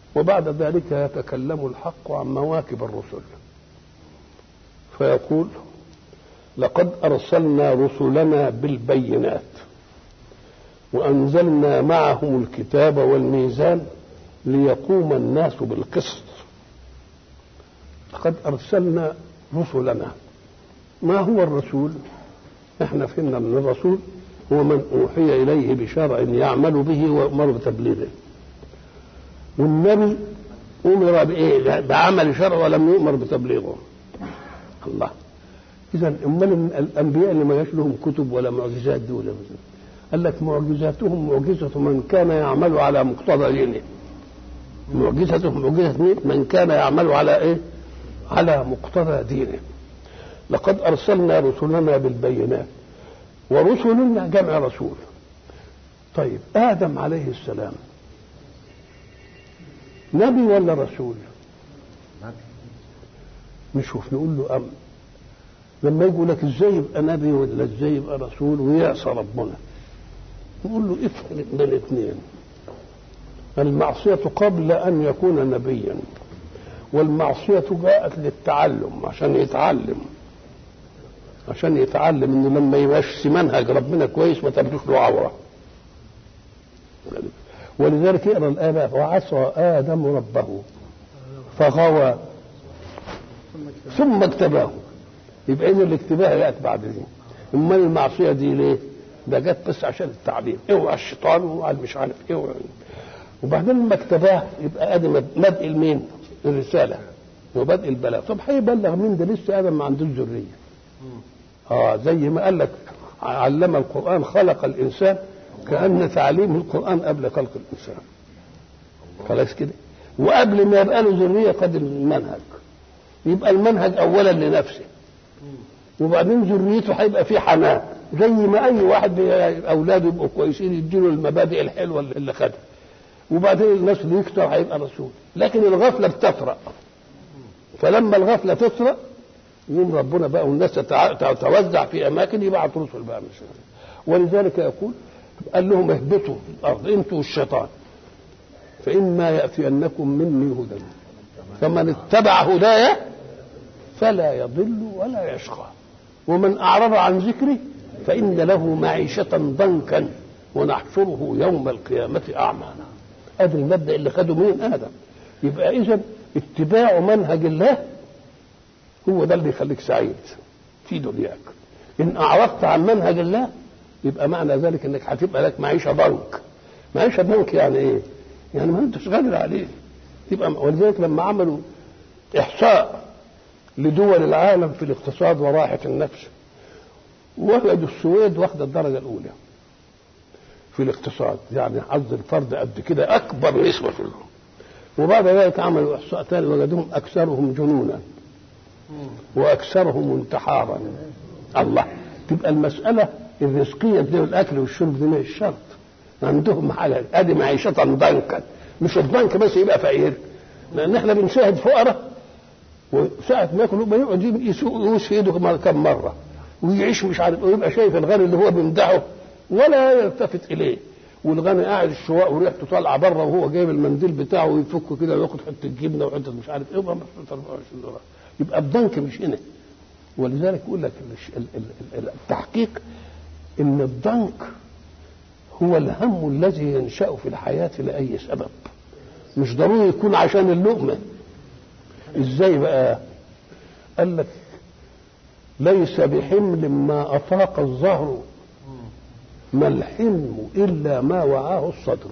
وبعد ذلك يتكلم الحق عن مواكب الرسل فيقول لقد ارسلنا رسلنا بالبينات وانزلنا معهم الكتاب والميزان ليقوم الناس بالقسط لقد ارسلنا رسلنا ما هو الرسول احنا فهمنا ان الرسول هو من اوحي اليه بشرع يعمل به وامر بتبليغه والنبي امر بايه بعمل شرع ولم يؤمر بتبليغه الله اذا امال الانبياء اللي ما جاش لهم كتب ولا معجزات دي ولا قال لك معجزاتهم معجزه من كان يعمل على مقتضى دينه معجزتهم معجزه مين؟ من كان يعمل على ايه؟ على مقتضى دينه لقد ارسلنا رسلنا بالبينات ورسلنا جمع رسول طيب ادم عليه السلام نبي ولا رسول نشوف نقول له أم لما يقول لك ازاي يبقى نبي ولا ازاي يبقى رسول ويعصى ربنا نقول له افهم من الاثنين المعصية قبل أن يكون نبيا والمعصية جاءت للتعلم عشان يتعلم عشان يتعلم انه لما يبقاش منهج ربنا كويس ما تبدوش له عوره ولذلك اقرا الايه وعصى ادم ربه فغوى ثم اجتباه يبقى ان الاجتباه جاءت بعد دي امال المعصيه دي ليه؟ ده جت بس عشان التعليم اوعى الشيطان واوعى مش عارف ايه وبعدين لما اجتباه يبقى ادم بدء المين؟ الرساله وبدء البلاغ طب هيبلغ مين ده لسه ادم ما عندوش ذريه اه زي ما قال لك علم القران خلق الانسان كان تعليم القران قبل خلق الانسان خلاص كده وقبل ما يبقى له ذريه قد المنهج يبقى المنهج اولا لنفسه وبعدين ذريته هيبقى فيه حنان زي ما اي واحد اولاده يبقوا كويسين يديله المبادئ الحلوه اللي خدها وبعدين النسل يكتر هيبقى رسول لكن الغفله بتطرأ فلما الغفله تطرأ يوم ربنا بقى والناس تتوزع في اماكن يبعث رسل بقى مش ولذلك يقول قال لهم اهبطوا الارض انتوا والشيطان فاما ياتينكم مني هدى فمن اتبع هدايا فلا يضل ولا يشقى ومن اعرض عن ذكري فان له معيشه ضنكا ونحشره يوم القيامه اعمى ادي المبدا اللي خده من ادم يبقى اذا اتباع منهج الله هو ده اللي يخليك سعيد في دنياك ان اعرضت عن منهج الله يبقى معنى ذلك انك هتبقى لك معيشه ضنك معيشه ضنك يعني ايه يعني ما انتش قادر عليه يبقى ولذلك لما عملوا احصاء لدول العالم في الاقتصاد وراحه النفس وجدوا السويد واخده الدرجه الاولى في الاقتصاد يعني حظ الفرد قد كده اكبر نسبه في الهم. وبعد ذلك عملوا احصاء ثاني وجدوهم اكثرهم جنونا واكثرهم انتحارا الله تبقى المساله الرزقيه دي والاكل والشرب دي مش شرط عندهم حاجه ادي معيشه ضنكا مش الضنك بس يبقى فقير لان احنا بنشاهد فقراء وساعة ما ياكل ما يقعد يسوس في ايده كم مره ويعيش مش عارف ويبقى شايف الغني اللي هو بيمدحه ولا يلتفت اليه والغني قاعد الشواء وريحته طالعه بره وهو جايب المنديل بتاعه ويفكه كده وياخد حته جبنه وحته مش عارف ايه 24 دولار يبقى الضنك مش هنا ولذلك يقول لك التحقيق ان الضنك هو الهم الذي ينشا في الحياه لاي سبب مش ضروري يكون عشان اللقمه ازاي بقى قال لك ليس بحمل ما اطاق الظهر ما الحلم الا ما وعاه الصدر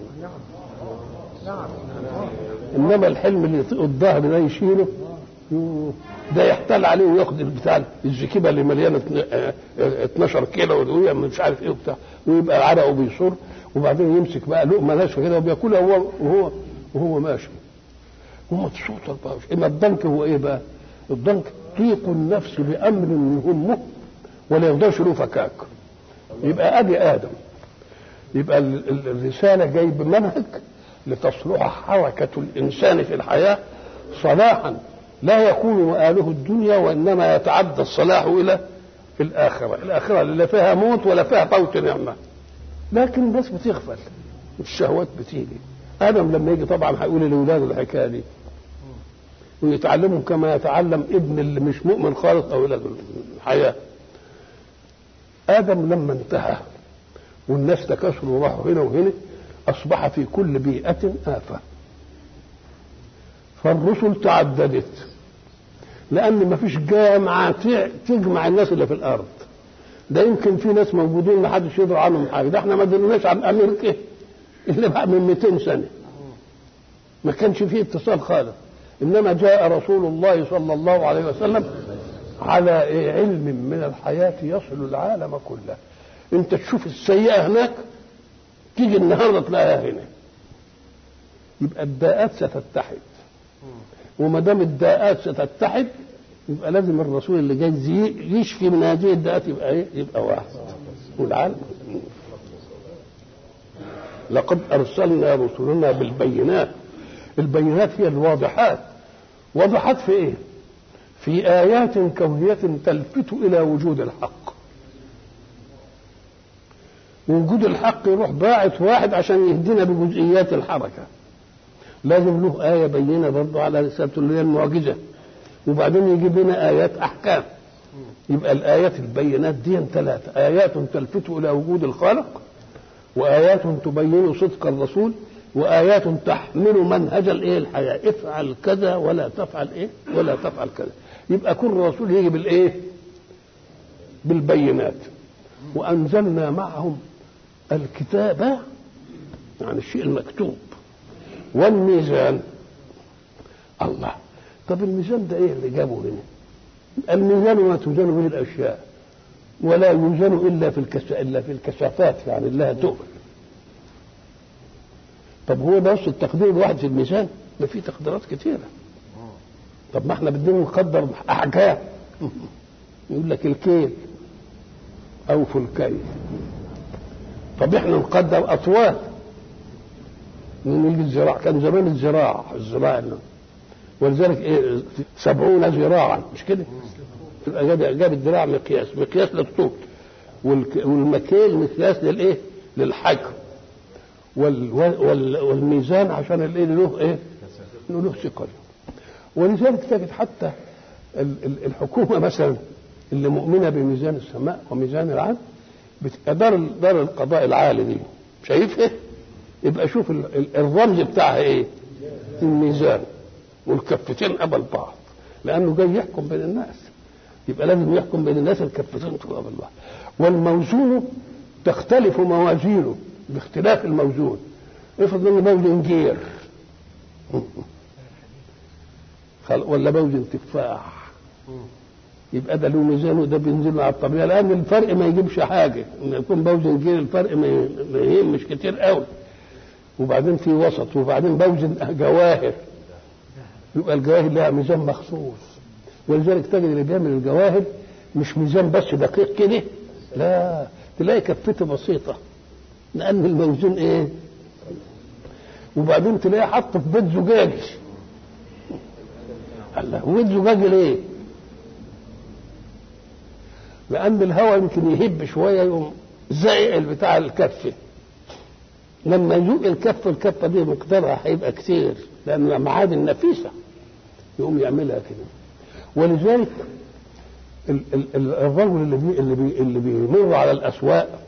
انما الحلم اللي يطيق الظهر ده يشيله ده يحتال عليه وياخد البتاع الزكيبه اللي مليانه 12 كيلو وهي مش عارف ايه وبتاع ويبقى عرقه بيصر وبعدين يمسك بقى لقمه ناشفه كده وبياكلها وهو وهو وهو ماشي ومبسوط اما الضنك هو ايه بقى؟ الضنك ضيق النفس بامر يهمه ولا يقدرش له فكاك يبقى ادي ادم يبقى الرساله جايب منهج لتصلح حركه الانسان في الحياه صلاحا لا يكون مآله الدنيا وإنما يتعدى الصلاح إلى الآخرة الآخرة لا فيها موت ولا فيها طوت نعمة لكن الناس بتغفل الشهوات بتيجي ادم لما يجي طبعا هيقول لاولاده الحكايه دي ويتعلمهم كما يتعلم ابن اللي مش مؤمن خالص او الى الحياه ادم لما انتهى والناس تكاثروا وراحوا هنا وهنا اصبح في كل بيئه افه فالرسل تعددت لان ما فيش جامعه تجمع الناس اللي في الارض ده يمكن في ناس موجودين ما حدش يدري عنهم حاجه ده احنا ما درناش عن امريكا الا بعد من 200 سنه ما كانش فيه اتصال خالص انما جاء رسول الله صلى الله عليه وسلم على علم من الحياه يصل العالم كله انت تشوف السيئه هناك تيجي النهارده تلاقيها هنا يبقى الداءات ستتحد وما دام الداءات ستتحد يبقى لازم الرسول اللي جاي يشفي من هذه الداءات يبقى ايه؟ يبقى واحد والعالم لقد ارسلنا رسلنا بالبينات البينات هي الواضحات واضحات في ايه؟ في ايات كونيه تلفت الى وجود الحق وجود الحق يروح باعث واحد عشان يهدينا بجزئيات الحركه لازم له آية بينة برضه على رسالته اللي هي المعجزة وبعدين يجيب لنا آيات أحكام يبقى الآيات البينات دي ثلاثة آيات تلفت إلى وجود الخالق وآيات تبين صدق الرسول وآيات تحمل منهج الإيه الحياة افعل كذا ولا تفعل إيه ولا تفعل كذا يبقى كل رسول يجي بالإيه بالبينات وأنزلنا معهم الكتاب يعني الشيء المكتوب والميزان الله طب الميزان ده ايه اللي جابه هنا الميزان ما توزن به الاشياء ولا يوزن الا في الكس... الا في الكثافات يعني لها تقل طب هو بس التقدير الواحد في الميزان ما في تقديرات كثيره طب ما احنا بدنا نقدر احجام يقول لك الكيل او في الكيل طب احنا نقدر اطوال من الزراعة كان زمان الزراعة الزراعة ولذلك ايه سبعون ذراعا مش كده؟ جاب جاب الذراع مقياس مقياس للطول والمكيل مقياس للايه؟ للحجم وال وال والميزان عشان الايه له ايه؟ له ثقل ولذلك تجد حتى الحكومه مثلا اللي مؤمنه بميزان السماء وميزان العدل دار دار القضاء العالي دي شايفها؟ يبقى شوف الرمز بتاعها ايه الميزان والكفتين قبل بعض لانه جاي يحكم بين الناس يبقى لازم يحكم بين الناس الكفتين قبل بعض والموزون تختلف موازينه باختلاف الموزون افرض انه موزن جير ولا موزن تفاح يبقى ده له ميزان وده بينزل على الطبيعه لان الفرق ما يجيبش حاجه ان يكون موزن جير الفرق ما يهمش كتير قوي وبعدين في وسط وبعدين بوزن جواهر يبقى الجواهر لها ميزان مخصوص ولذلك تجد اللي بيعمل الجواهر مش ميزان بس دقيق كده لا تلاقي كفته بسيطه لان الموزون ايه وبعدين تلاقيه حط في بيت زجاجي الله وبيت زجاجي ليه لان الهواء يمكن يهب شويه يقوم زائق بتاع الكفه لما يزوق الكفه الكفه دي مقدارها هيبقى كتير لان معادن نفيسه يقوم يعملها كده ولذلك ال- ال- ال- الرجل اللي بي اللي بي اللي بيمر على الاسواق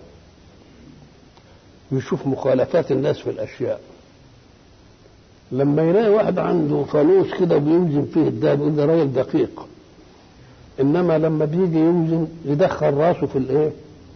يشوف مخالفات الناس في الاشياء لما يلاقي واحد عنده فانوس كده وبيوزن فيه الدهب يقول ده راجل دقيق انما لما بيجي يوزن يدخل راسه في الايه؟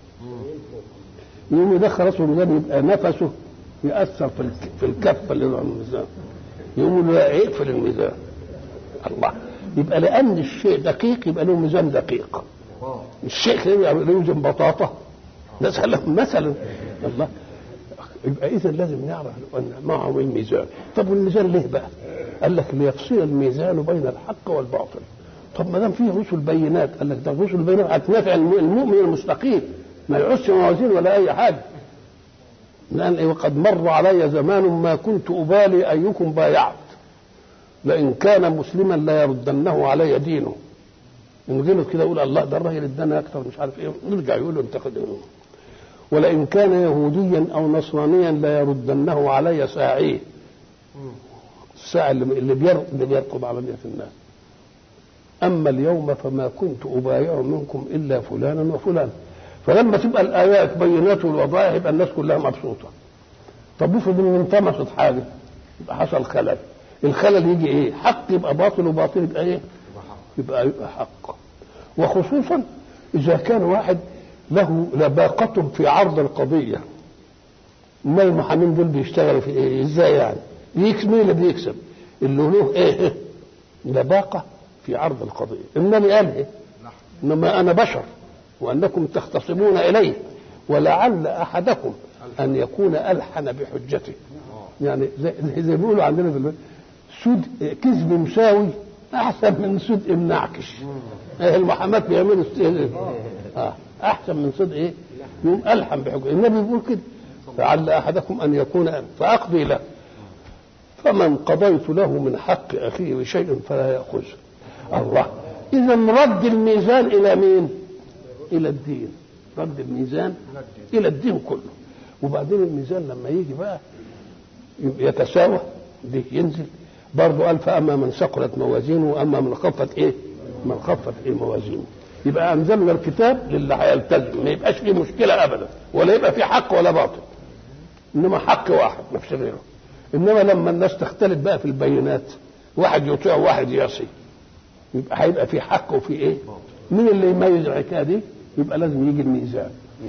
يقوم يدخل راسه في الميزان يبقى نفسه ياثر في الك- في الكفه اللي على الميزان يقوم له اقفل الميزان الله يبقى لان الشيء دقيق يبقى له ميزان دقيق الشيء كده يوزن بطاطا مثلا مثلا الله يبقى اذا لازم نعرف ان معه الميزان طب والميزان ليه بقى قال لك ليفصل الميزان بين الحق والباطل طب ما دام فيه رسل بينات قال لك ده رسل بينات هتنافع الم- المؤمن المستقيم ما يعوزش موازين ولا اي حاجه لان إيه وقد مر علي زمان ما كنت ابالي ايكم بايعت لان كان مسلما لا يردنه علي دينه ان غلط كده يقول الله ده الراجل ادانا اكثر مش عارف ايه نرجع يقول له انت خد إيه. ولئن كان يهوديا او نصرانيا لا يردنه علي ساعيه الساعة اللي اللي بير- اللي بيرقب عملية الناس أما اليوم فما كنت أبايع منكم إلا فلانا وفلانا فلما تبقى الآيات بينات والوضائح يبقى الناس كلها مبسوطة طب افرض إن انطمست حاجة يبقى حصل خلل الخلل يجي إيه؟ حق يبقى باطل وباطل يبقى إيه؟ يبقى يبقى حق وخصوصا إذا كان واحد له لباقة في عرض القضية ما المحامين دول بيشتغلوا في ايه ازاي يعني بيكسب مين اللي بيكسب اللي له ايه لباقة في عرض القضية انني قال ايه انما انا بشر وانكم تختصمون الي ولعل احدكم ان يكون الحن بحجته يعني زي, زي ما بيقولوا عندنا في البلد سود كذب مساوي احسن من صدق منعكش إيه المحاماة بيعملوا است- اه احسن من صدق ايه يوم الحن بحجته النبي بيقول كده لعل احدكم ان يكون فاقضي له فمن قضيت له من حق اخيه بشيء فلا ياخذه الله اذا رد الميزان الى مين الى الدين رد الميزان الى الدين كله وبعدين الميزان لما يجي بقى يتساوى ده ينزل برضه قال فاما من ثقلت موازينه واما من خفت ايه من خفت ايه موازينه يبقى انزلنا الكتاب للي هيلتزم ما يبقاش فيه مشكله ابدا ولا يبقى فيه حق ولا باطل انما حق واحد ما فيش غيره انما لما الناس تختلف بقى في البينات واحد يطيع وواحد يعصي يبقى هيبقى في حق وفي ايه مين اللي يميز الحكايه دي يبقى لازم يجي الميزان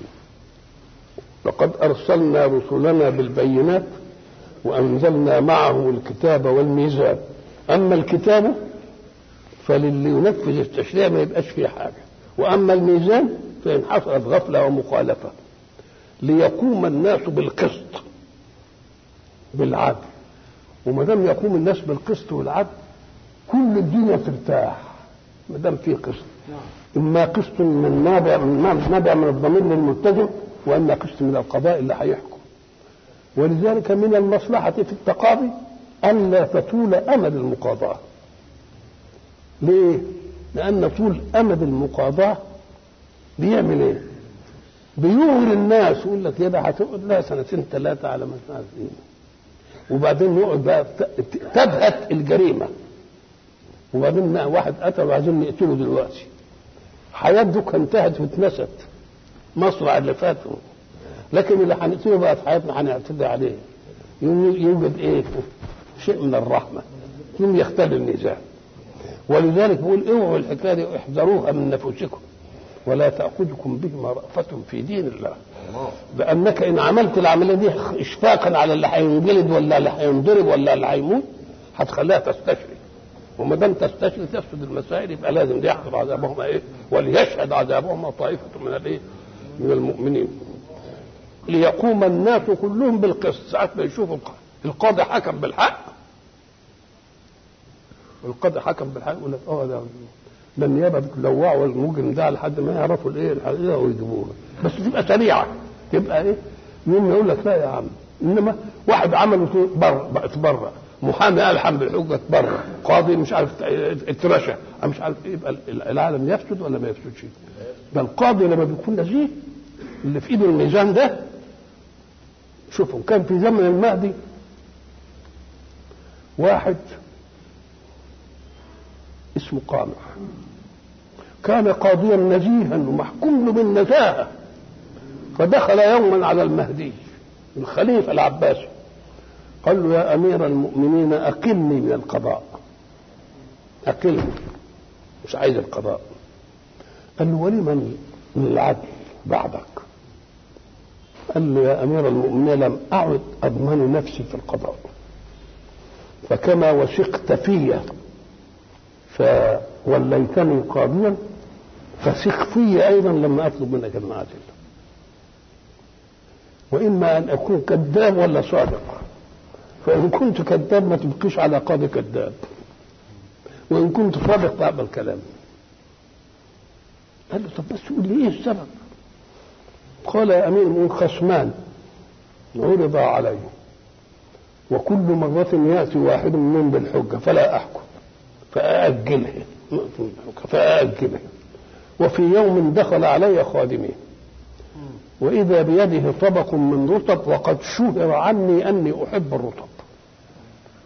لقد ارسلنا رسلنا بالبينات وانزلنا معه الكتاب والميزان اما الكتاب فللي ينفذ التشريع ما يبقاش فيه حاجه واما الميزان فان حصلت غفله ومخالفه ليقوم الناس بالقسط بالعدل وما دام يقوم الناس بالقسط والعدل كل الدنيا ترتاح ما دام في قسط اما قسط من نابع من نابع من الضمير للملتزم واما قسط من القضاء اللي هيحكم ولذلك من المصلحة في التقاضي ألا تطول أمد المقاضاة ليه؟ لأن طول أمد المقاضاة بيعمل إيه؟ بيغري الناس يقول لك كده هتقعد لها سنتين ثلاثة على ما تعرف إيه وبعدين يقعد بقى ت- تبهت الجريمة وبعدين واحد قتل وعايزين نقتله دلوقتي حياته انتهت واتنست مصرع اللي فات لكن اللي هنقتله بقى في حياتنا هنعتدي عليه يوم يوجد ايه شيء من الرحمه يوم يختل النزاع ولذلك بيقول اوعوا الحكايه دي احذروها من نفوسكم ولا تاخذكم بهما رأفة في دين الله لانك ان عملت العمليه دي اشفاقا على اللي هينجلد ولا اللي هينضرب ولا اللي هيموت هتخليها تستشري وما دام تستشري تفسد المسائل يبقى لازم دي يحضر عذابهم ايه وليشهد عذابهم طائفه من الايه من المؤمنين ليقوم الناس كلهم بالقسط ساعة ما يشوفوا الق- القاضي حكم بالحق والقاضي حكم بالحق يقول لك اه ده ده النيابه بتلوعوا المجرم ده لحد ما يعرفوا الايه الحقيقه ويجيبوها بس تبقى سريعه تبقى ايه يوم يقول لك لا يا عم انما واحد عمله بر اتبرع محامي الحم بالحجه اتبرع قاضي مش عارف اترشى مش عارف ايه يبقى العالم يفسد ولا ما يفسدش ده القاضي لما بيكون نزيه اللي في ايده الميزان ده شوفوا كان في زمن المهدي واحد اسمه قامع كان قاضيا نزيها ومحكوم له بالنزاهه فدخل يوما على المهدي الخليفه العباسي قال له يا امير المؤمنين اقلني من القضاء اقلني مش عايز القضاء قال له ولمن من العدل بعدك قال له يا امير المؤمنين لم اعد اضمن نفسي في القضاء فكما وثقت في فوليتني قاضيا فثق في ايضا لما اطلب منك المعادل واما ان اكون كذاب ولا صادق فان كنت كذاب ما تبقيش على قاضي كذاب وان كنت صادق فاقبل كلامي قال له طب بس قول لي ايه السبب قال يا امير المؤمنين خصمان عرض علي وكل مرة يأتي واحد منهم بالحجة فلا أحكم فأأجلها فأأجلها وفي يوم دخل علي خادمي وإذا بيده طبق من رطب وقد شهر عني أني أحب الرطب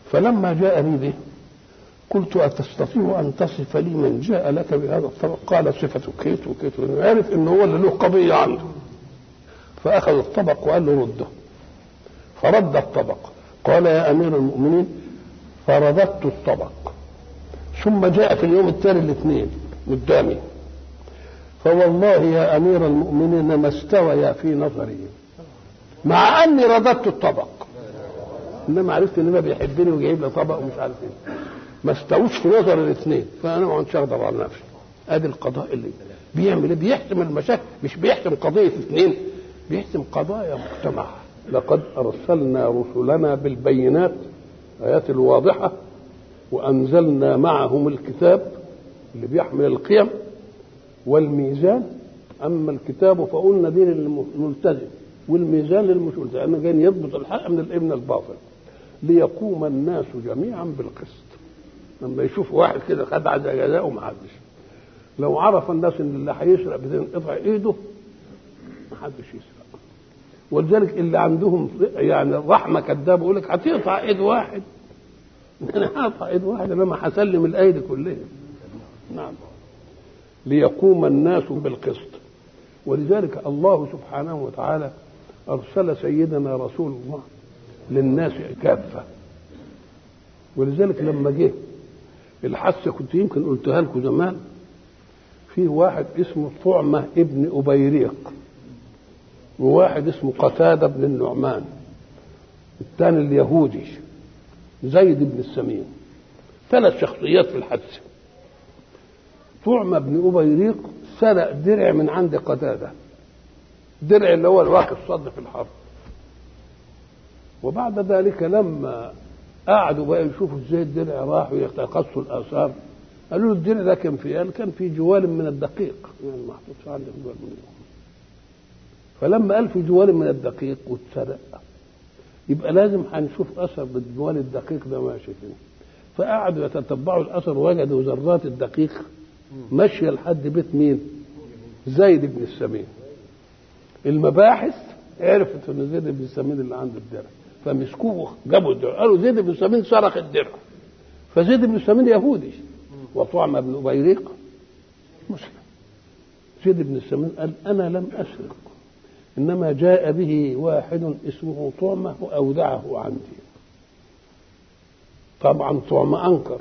فلما جاء لي به قلت أتستطيع أن تصف لي من جاء لك بهذا الطبق قال صفته كيت وكيت عرف إن هو اللي له قضية عنده فأخذ الطبق وقال له رده فرد الطبق قال يا أمير المؤمنين فرددت الطبق ثم جاء في اليوم التالي الاثنين قدامي فوالله يا أمير المؤمنين ما استويا في نظري مع أني رددت الطبق إنما عرفت إن ما بيحبني وجايب لي طبق ومش عارف إيه ما استووش في نظر الاثنين فأنا ما كنتش أقدر على نفسي ادي القضاء اللي بيعمل ايه بيحسم المشاكل مش بيحسم قضيه اثنين بيحسم قضايا مجتمع لقد ارسلنا رسلنا بالبينات ايات الواضحه وانزلنا معهم الكتاب اللي بيحمل القيم والميزان اما الكتاب فقلنا دين الملتزم والميزان للمش ملتزم انا جاي يضبط الحق من الابن الباطل ليقوم الناس جميعا بالقسط لما يشوفوا واحد كده خد على جزاءه ما حدش لو عرف الناس ان اللي هيسرق بتنقطع ايده ما حدش يسرق ولذلك اللي عندهم يعني رحمه كذاب يقول لك هتقطع ايد واحد انا هقطع ايد واحد انما هسلم الايدي كلها نعم ليقوم الناس بالقسط ولذلك الله سبحانه وتعالى ارسل سيدنا رسول الله للناس كافه ولذلك لما جه الحث كنت يمكن قلتها لكم زمان في واحد اسمه طعمة ابن أبيريق وواحد اسمه قتادة بن النعمان الثاني اليهودي زيد بن السمين ثلاث شخصيات في الحادثة طعمة بن أبيريق سرق درع من عند قتادة درع اللي هو الواقي الصد في الحرب وبعد ذلك لما قعدوا بقى يشوفوا ازاي الدرع راح ويقصوا الاثار قالوا له الدرع ده كان فيه قال كان في جوال من الدقيق يعني محطوط عندك جوال من الدقيق. فلما قال في جوال من الدقيق واتسرق يبقى لازم هنشوف اثر بالجوال الدقيق ده ماشي فين فقعدوا يتتبعوا الاثر وجدوا ذرات الدقيق ماشيه لحد بيت مين؟ زيد بن السمين المباحث عرفت ان زيد بن السمين اللي عنده الدرع فمسكوه جابوا الدرع قالوا زيد بن سمين سرق الدرع فزيد بن سمين يهودي وطعم بن أبيريق مسلم زيد بن السمين قال أنا لم أسرق إنما جاء به واحد اسمه طعمة وأودعه عندي طبعا طعمة أنكر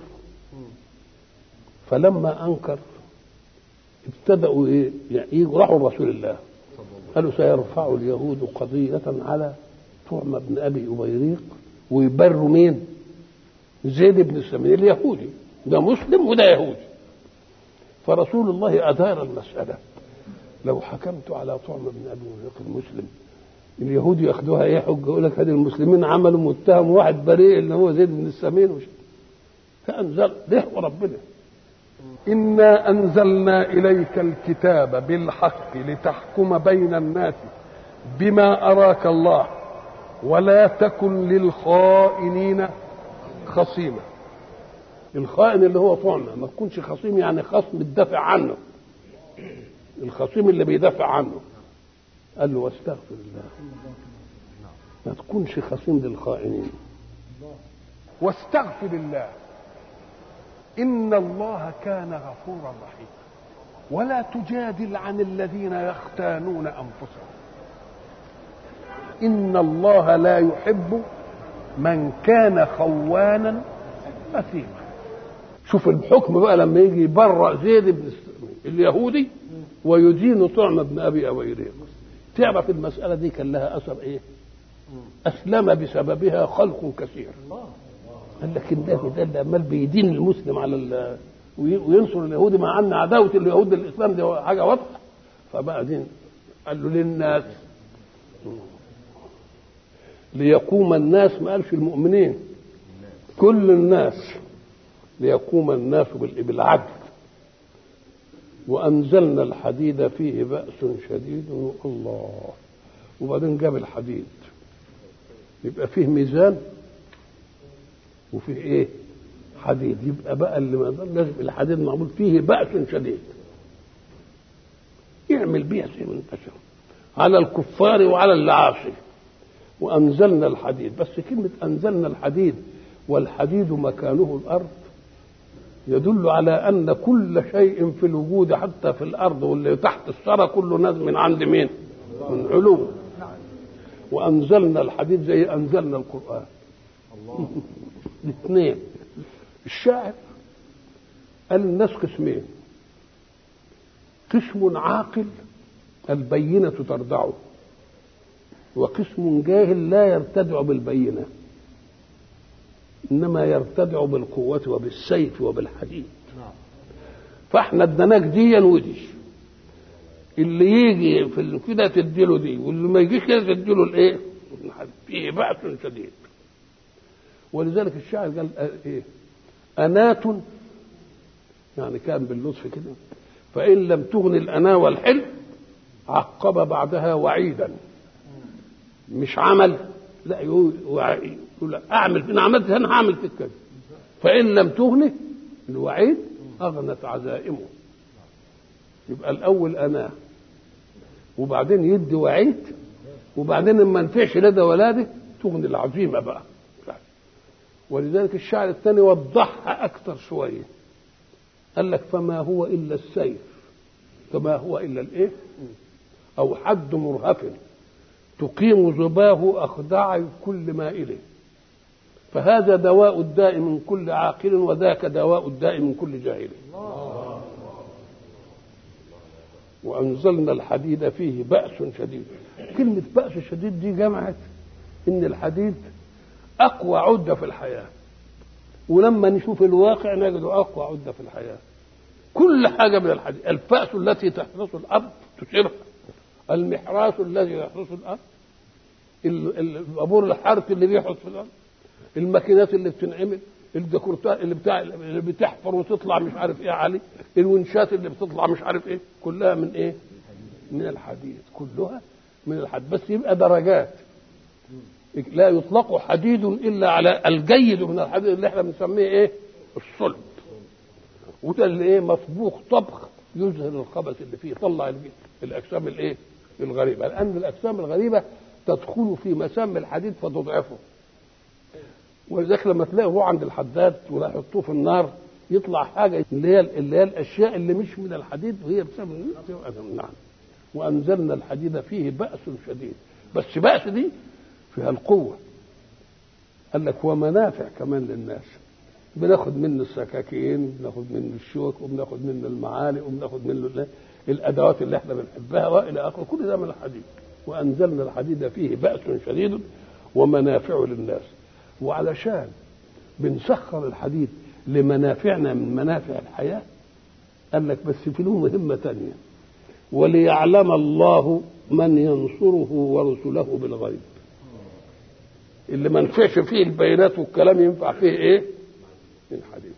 فلما أنكر ابتدأوا إيه يجوا راحوا رسول الله قالوا سيرفع اليهود قضية على طعمة بن أبي أبيريق ويبروا مين؟ زيد بن السمين اليهودي ده مسلم وده يهودي فرسول الله أدار المسألة لو حكمت على طعمة بن أبي أبيريق المسلم اليهود ياخدوها ايه حجه يقول لك هذه المسلمين عملوا متهم واحد بريء اللي هو زيد بن السمين وش فانزل ده وربنا انا انزلنا اليك الكتاب بالحق لتحكم بين الناس بما اراك الله ولا تكن للخائنين خصيما الخائن اللي هو طعمه ما تكونش خصيم يعني خصم تدافع عنه الخصيم اللي بيدافع عنه قال له واستغفر الله ما تكونش خصيم للخائنين واستغفر الله ان الله كان غفورا رحيما ولا تجادل عن الذين يختانون انفسهم ان الله لا يحب من كان خوانا اثيما شوف الحكم بقى لما يجي يبرأ زيد بن اليهودي ويدين طعم بن ابي اويريق تعرف المسألة دي كان لها أثر إيه؟ أسلم بسببها خلق كثير قال لك النبي ده اللي عمال بيدين المسلم على ال وينصر اليهودي مع أن عداوة اليهود للإسلام دي حاجة واضحة فبقى دين قال له للناس ليقوم الناس ما قالش المؤمنين كل الناس ليقوم الناس بالعدل وأنزلنا الحديد فيه بأس شديد الله وبعدين جاب الحديد يبقى فيه ميزان وفيه ايه حديد يبقى بقى اللي لازم الحديد معمول فيه بأس شديد يعمل بيها زي ما انت على الكفار وعلى اللي عاصي وأنزلنا الحديد بس كلمة أنزلنا الحديد والحديد مكانه الارض يدل على ان كل شيء في الوجود حتى في الارض واللي تحت الثرى كله نازل من عند مين؟ من علو وانزلنا الحديد زي انزلنا القران الله الاثنين الشاعر قال الناس قسمين قسم عاقل البينة تردعه وقسم جاهل لا يرتدع بالبينة إنما يرتدع بالقوة وبالسيف وبالحديد فاحنا ادناك ديا ودي اللي يجي في كده تديله دي واللي ما يجيش كده تديله الايه؟ فيه بأس شديد ولذلك الشاعر قال ايه؟ أنات يعني كان باللطف كده فإن لم تغن الأنا والحلم عقب بعدها وعيدا مش عمل لا يقول لا اعمل ان عملت انا هعمل فيك كذا فان لم تغني الوعيد اغنت عزائمه يبقى الاول انا وبعدين يدي وعيد وبعدين ما نفعش لدى ولاده تغني العزيمه بقى ولذلك الشاعر الثاني وضحها اكثر شويه قال لك فما هو الا السيف فما هو الا الايه او حد مرهف تقيم زباه اخداع كل مائل فهذا دواء الداء من كل عاقل وذاك دواء الداء من كل جاهل وانزلنا الحديد فيه باس شديد كلمه باس شديد دي جمعت ان الحديد اقوى عده في الحياه ولما نشوف الواقع نجد اقوى عده في الحياه كل حاجه من الحديد الفاس التي تحرس الارض تشيرها المحراس الذي يحرس الارض البابور الحرث اللي بيحرس في الارض الماكينات اللي بتنعمل الديكورتات اللي بتاع اللي بتحفر وتطلع مش عارف ايه علي الونشات اللي بتطلع مش عارف ايه كلها من ايه من الحديد كلها من الحديد بس يبقى درجات لا يطلق حديد الا على الجيد من الحديد اللي احنا بنسميه ايه الصلب وده اللي ايه مطبوخ طبخ يزهر الخبث اللي فيه يطلع الاجسام الايه الغريبه لان الاجسام الغريبه تدخل في مسام الحديد فتضعفه ولذلك لما تلاقيه هو عند الحداد ولا يحطوه في النار يطلع حاجه اللي هي اللي هي الاشياء اللي مش من الحديد وهي بسبب نعم وانزلنا الحديد فيه باس شديد بس باس دي فيها القوه قال لك ومنافع كمان للناس بناخد منه السكاكين بناخد منه الشوك وبناخد منه المعالق وبناخد منه الادوات اللي احنا بنحبها والى اخره كل ده من الحديد وانزلنا الحديد فيه باس شديد ومنافع للناس وعلشان بنسخر الحديد لمنافعنا من منافع الحياه قال لك بس في له مهمه تانية وليعلم الله من ينصره ورسله بالغيب اللي ما نفعش فيه البيانات والكلام ينفع فيه ايه الحديد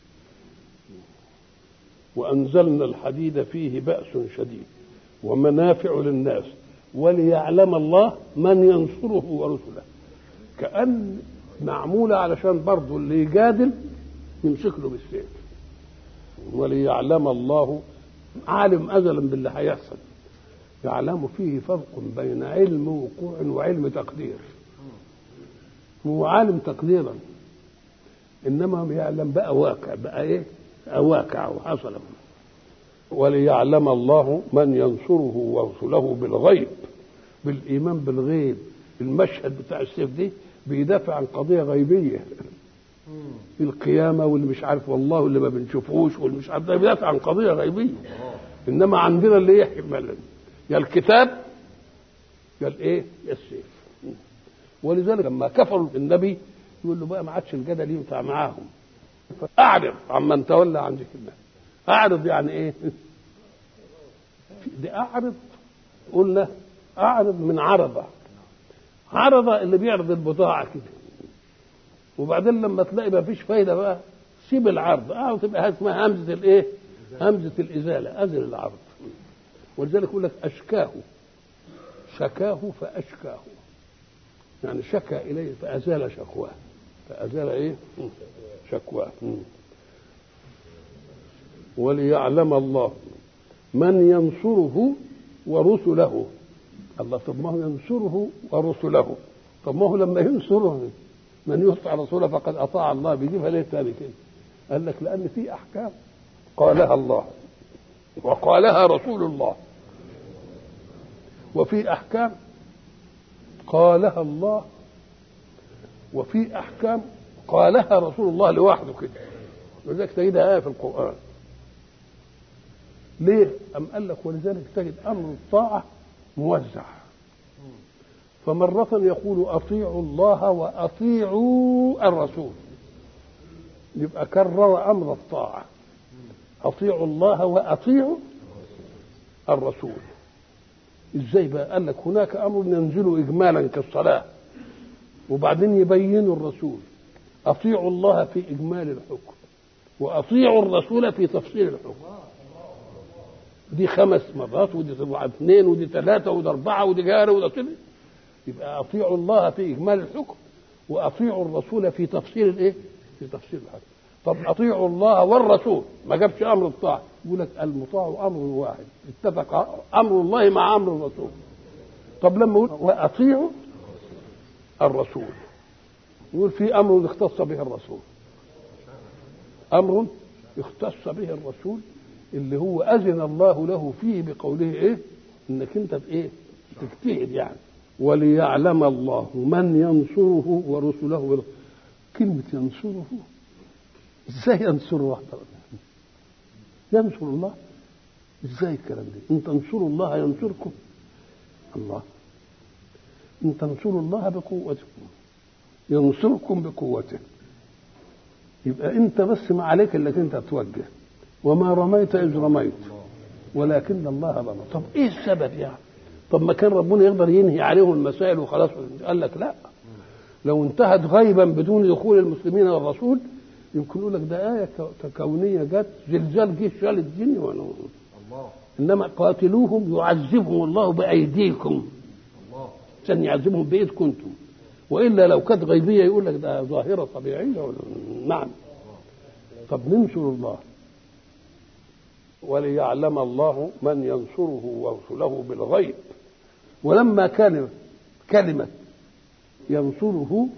وأنزلنا الحديد فيه بأس شديد ومنافع للناس وليعلم الله من ينصره ورسله كأن معمولة علشان برضه اللي يجادل يمسك له بالسيف وليعلم الله عالم أزلا باللي هيحصل يعلم فيه فرق بين علم وقوع وعلم تقدير هو عالم تقديرا انما يعلم بقى واقع بقى ايه واقع وحصل وليعلم الله من ينصره ورسله بالغيب بالايمان بالغيب المشهد بتاع السيف دي بيدافع عن قضيه غيبيه القيامه واللي مش عارف والله اللي ما بنشوفوش واللي مش عارف ده بيدافع عن قضيه غيبيه انما عندنا اللي يحمل يا الكتاب يا الايه يا السيف ولذلك لما كفروا النبي يقول له بقى ما عادش الجدل ينفع معاهم اعرض عمن تولى عن ذكر الله اعرض يعني ايه دي اعرض قلنا اعرض من عرضه عرضه اللي بيعرض البضاعه كده وبعدين لما تلاقي ما فيش فايده بقى سيب العرض اه تبقى اسمها همزه الايه همزه الازاله ازل العرض ولذلك يقول لك اشكاه شكاه فاشكاه يعني شكى اليه فازال شكواه فازال ايه شكواه وليعلم الله من ينصره ورسله الله طب ما هو ينصره ورسله طب ما هو لما ينصره من يطع الرسول فقد اطاع الله بيجيبها ليه تاني كده قال لك لان في احكام قالها الله وقالها رسول الله وفي احكام قالها الله وفي احكام قالها رسول الله لوحده كده ولذلك تجدها ايه في القران ليه ام قال لك ولذلك تجد امر الطاعه موزع فمرة يقول أطيعوا الله وأطيعوا الرسول يبقى كرر أمر الطاعة أطيعوا الله وأطيعوا الرسول ازاي بقى قال لك هناك امر ينزل اجمالا كالصلاه وبعدين يبين الرسول اطيعوا الله في اجمال الحكم واطيعوا الرسول في تفصيل الحكم دي خمس مرات ودي اثنين ودي ثلاثه ودي اربعه ودي جاره ودي كده يبقى اطيعوا الله في اجمال الحكم واطيعوا الرسول في تفصيل الايه؟ في تفصيل الحكم طب اطيعوا الله والرسول ما جابش امر الطاعه يقول لك المطاع امر واحد اتفق امر الله مع امر الرسول طب لما يقول واطيعوا الرسول يقول في امر اختص به الرسول امر اختص به الرسول اللي هو اذن الله له فيه بقوله ايه انك انت بايه تجتهد يعني وليعلم الله من ينصره ورسله بالغ. كلمة ينصره ازاي ينصر واحد ينصر الله ازاي الكلام ده ان تنصروا الله ينصركم الله ان تنصروا الله بقوتكم ينصركم بقوته يبقى انت بس ما عليك الا انت توجه وما رميت اذ رميت ولكن الله رمى طب ايه السبب يعني طب ما كان ربنا يقدر ينهي عليهم المسائل وخلاص قال لك لا لو انتهت غيبا بدون دخول المسلمين والرسول يمكن يقول لك ده آية كونية جت زلزال جه شال الدنيا الله. إنما قاتلوهم يعذبهم الله بأيديكم الله عشان يعذبهم بإيدكم أنتم وإلا لو كانت غيبية يقول لك ده ظاهرة طبيعية ولا نعم طب ننصر الله وليعلم الله من ينصره ورسله بالغيب ولما كان كلمة ينصره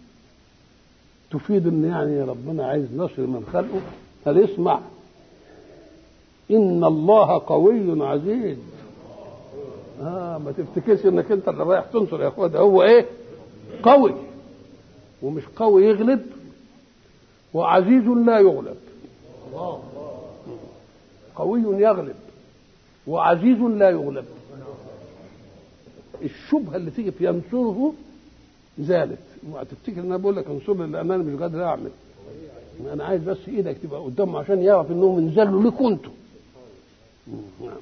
تفيد ان يعني ربنا عايز نصر من خلقه هل اسمع ان الله قوي عزيز اه ما تفتكرش انك انت اللي رايح تنصر يا اخويا ده هو ايه قوي ومش قوي يغلب وعزيز لا يغلب قوي يغلب وعزيز لا يغلب الشبهه اللي تيجي في ينصره زالت وهتفتكر ان انا بقول لك انصرني لان انا مش قادر اعمل انا عايز بس ايدك تبقى قدامه عشان يعرف انهم انزلوا لكم انتم نعم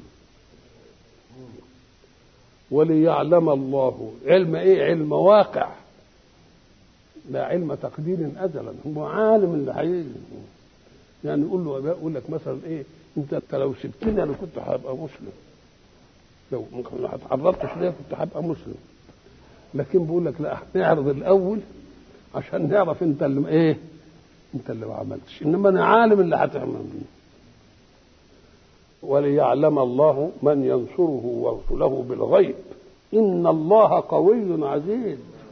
وليعلم الله علم ايه علم واقع لا علم تقدير ازلا هو عالم اللي هيجي يعني يقول له يقول لك مثلا ايه انت انت لو سبتني انا كنت هبقى مسلم لو ما اتعرضتش ليا كنت هبقى مسلم لكن بيقول لك لا نعرض الاول عشان نعرف انت اللي ايه انت اللي ما عملتش انما انا عالم اللي هتعمل وليعلم الله من ينصره ورسله بالغيب ان الله قوي عزيز